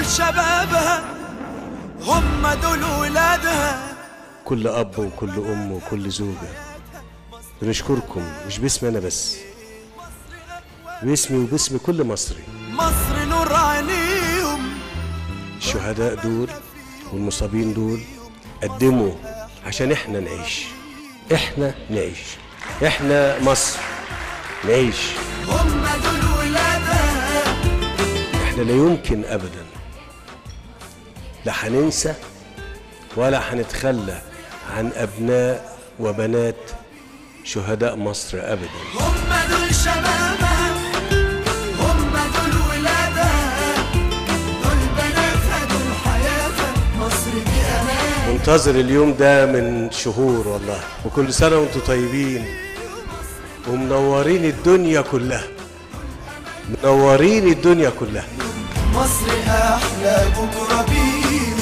شبابها هم دول ولادها كل اب وكل ام وكل زوجه بنشكركم مش باسمي انا بس باسمي وباسم كل مصري مصر نور عينيهم الشهداء دول والمصابين دول قدموا عشان احنا نعيش احنا نعيش احنا مصر نعيش هم دول ولادها احنا لا يمكن ابدا لا هننسى ولا هنتخلى عن ابناء وبنات شهداء مصر ابدا هم دول شبابها هم دول ولادها دول بناتها دول حياتها مصر دي امان منتظر اليوم ده من شهور والله وكل سنة وانتم طيبين ومنورين الدنيا كلها منورين الدنيا كلها مصر احلى بكره بيهم